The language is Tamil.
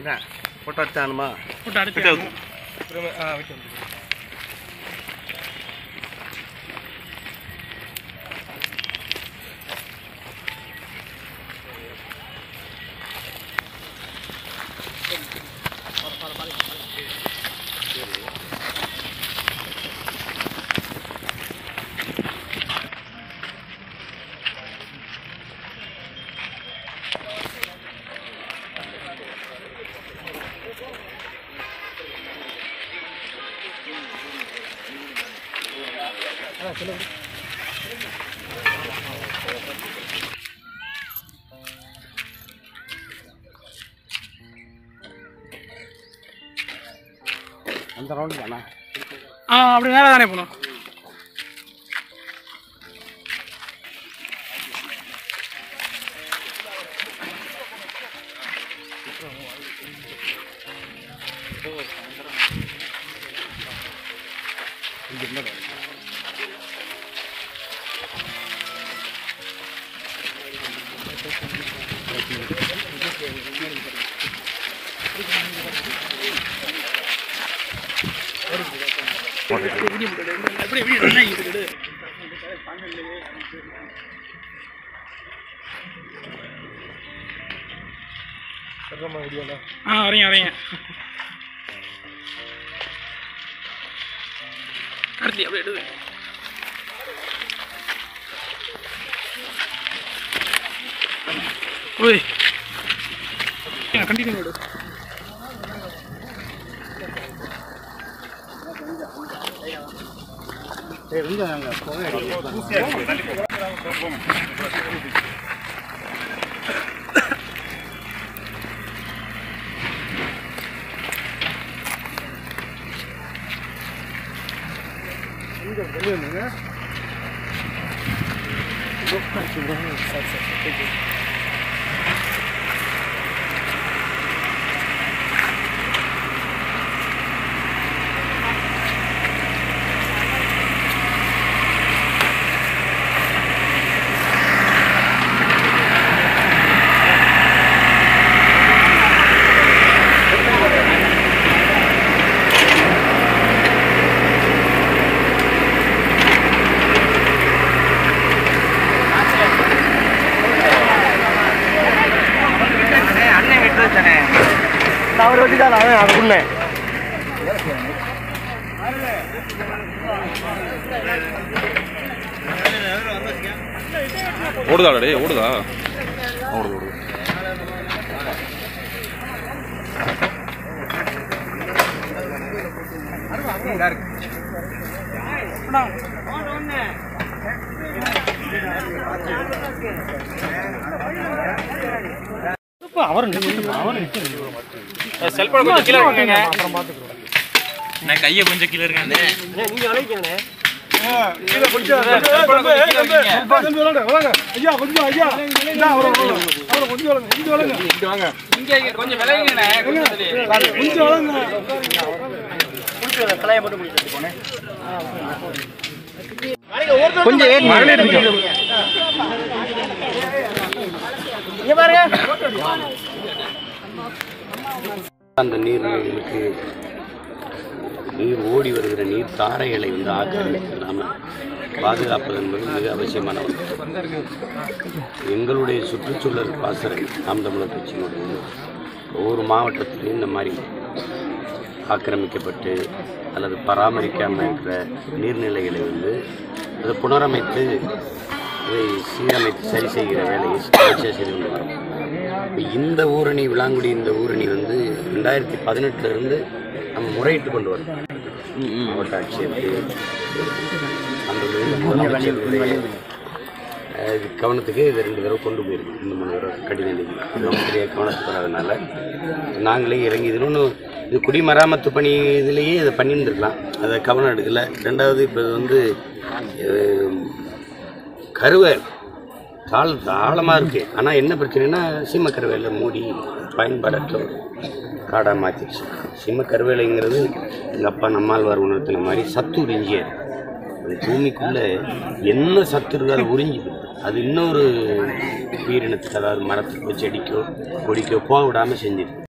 என்ன ஃபோட்டோ எடுத்தானுமா போட்டு அடுத்து ஆ விட்டு வந்து அந்த ரவுண்டு தானே ஆ அப்படி நேராக தானே போகணும் எப்படி எப்படி என்ன இது ஆ வரீங்க வரீங்க கார்த்தி அப்படியே எடுது ஓய் கண்டினியூ எடு சரி இங்கே அங்கே புகை அடிக்குது. இங்கே வெளியே வந்துங்க அவர் வச்சுதான் அவன் அது உண்மை ஓடுதாடா டேய் ஓடுதா ஓடுது ஓடுது அவர் அவர் செல்போன் கொஞ்சம் கீழே இருக்குங்க நான் கையை கொஞ்சம் கீழே இருக்கேன் நீங்க அழைக்கங்கண்ணே இங்க கொஞ்சம் விலகுங்கண்ணே கொஞ்சம் தலையை மட்டும் முடிச்சு போனேன் கொஞ்சம் ஏறி இங்க பாருங்க அந்த நீர்நிலைகளுக்கு நீர் ஓடி வருகிற நீர் தாரைகளை வந்து ஆக்கிரமிக்காமல் பாதுகாப்பது என்பது மிக அவசியமான ஒன்று எங்களுடைய சுற்றுச்சூழல் பாசறை நாம் தமிழர் கட்சியினுடைய ஒவ்வொரு மாவட்டத்திலையும் இந்த மாதிரி ஆக்கிரமிக்கப்பட்டு அல்லது பராமரிக்காமல் இருக்கிற நீர்நிலைகளை வந்து அதை புனரமைத்து இதை சீரமைத்து சரி செய்கிற வேலையை தொடர்ச்சியாக செய்து கொண்டு வரோம் இப்ப இந்த ஊரணி விளாங்குடி இந்த ஊரணி வந்து ரெண்டாயிரத்தி பதினெட்டுல இருந்து நம்ம முறையிட்டு கொண்டு வரோம் மாவட்ட ஆட்சியருக்கு அந்த முதலமைச்சருடைய அஹ், இது கவனத்துக்கு இது ரெண்டு தடவை கொண்டு போயிருக்கு இந்த மூணு தடவை கடின நிதி சரியாக கவனத்துக்கு வராதனால நாங்களே இறங்கி இதில் ஒன்று இது குடிமராமத்து பணி இதுலேயே இதை பண்ணியிருந்துருக்கலாம் அதை கவனம் எடுக்கல ரெண்டாவது இப்போ இது வந்து அஹ், கருவை தாழ் ஆழமாக இருக்குது ஆனால் என்ன பிரச்சனைனா சீம கருவேல மூடி பயன்பாடற்ற ஒரு காடாக மாற்றிடுச்சு சீம கருவேலைங்கிறது எங்கள் அப்பா நம்மாழ்வார் உணர்த்தின மாதிரி சத்து உறிஞ்சியது அது பூமிக்குள்ளே என்ன சத்து இருக்கோ அதை உறிஞ்சிது அது இன்னொரு உயிரினத்துக்கு அதாவது மரத்துக்கோ செடிக்கோ கொடிக்கோ போக விடாமல் செஞ்சிது